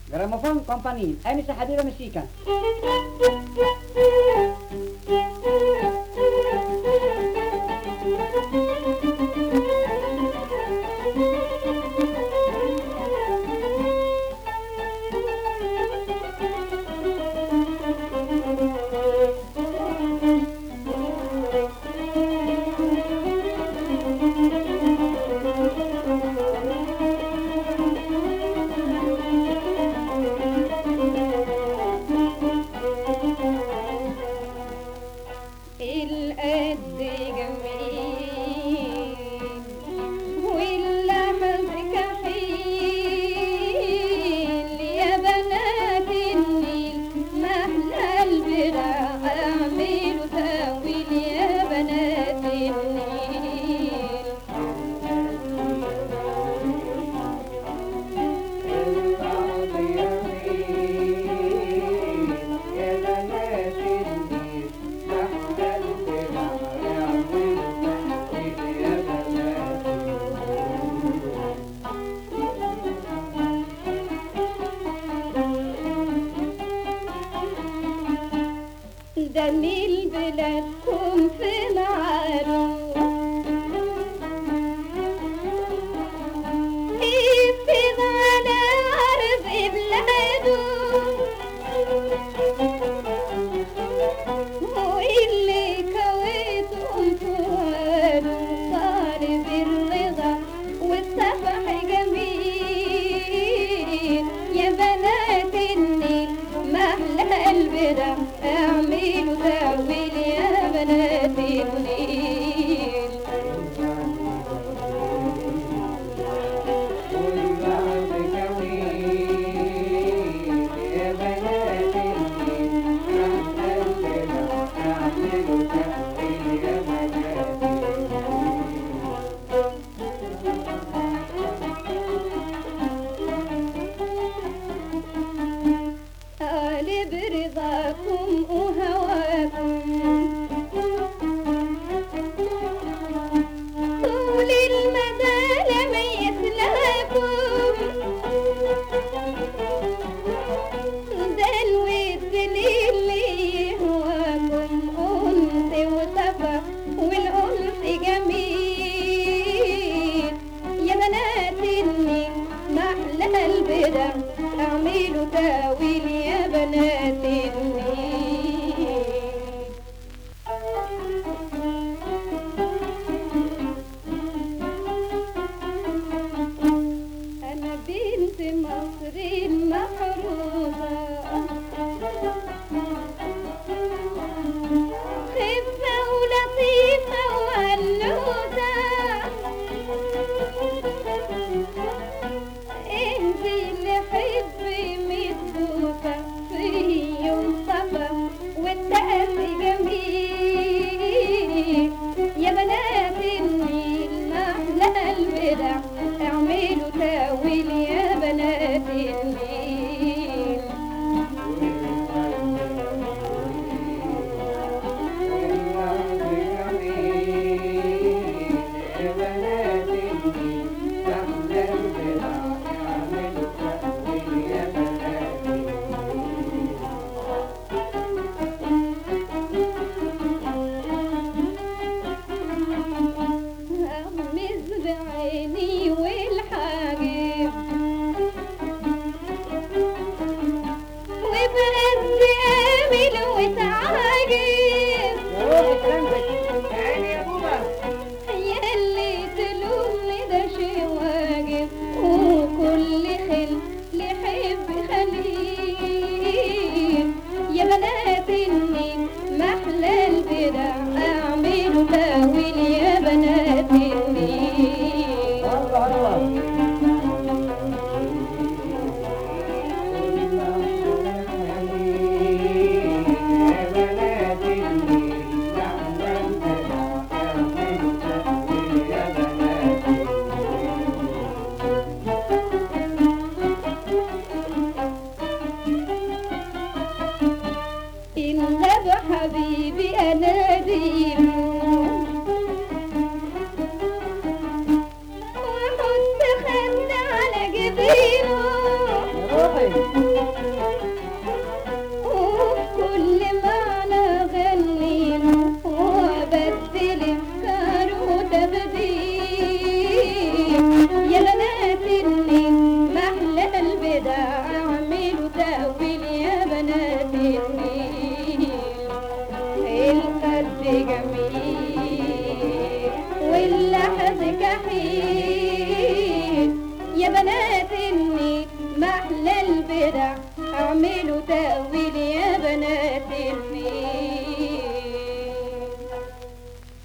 جراموفون كومباني أنسة حبيبة مسيكا القد جميل واللحظ كحيل يا بنات النيل محلى البرع اعملوا تاويل يا بنات النيل ده نيل بلادكم في معالم يفيض على أرض بلاده واللي كويتهم فؤاده طالب الرضا والسفح جميل يا بنات النيل محلى البدع اعملوا تأويل يا بنات النيل قالب رضاكم وهواكم طول المدى لم يسلكم ده الود اللي يهواكم أنس وصفا والأنس جميل يا بنات النيل محلى البدع اعملوا تاويل يا بنات النيل أنا بنت مصر المحروسة خفة ولطيفة وهلوسة انتي اللي حبي مدبوسة في يوم صفا والتأسي جميل يا بنات النيل محلى البدع اعملوا تاويل يا بنات النيل أغمز بعيني والحاجب وبقد آمل وتعاجب ياللي تلومني ده شي واجب وكل خل لحب خليل يا بنات النيل محلى البدع اعملوا تاويل يا بنات النيل إن غاب حبيبي أناديله وأحط خد على جبينه روحي يا بنات النيل محلى البدع اعملوا تأويل يا بنات النيل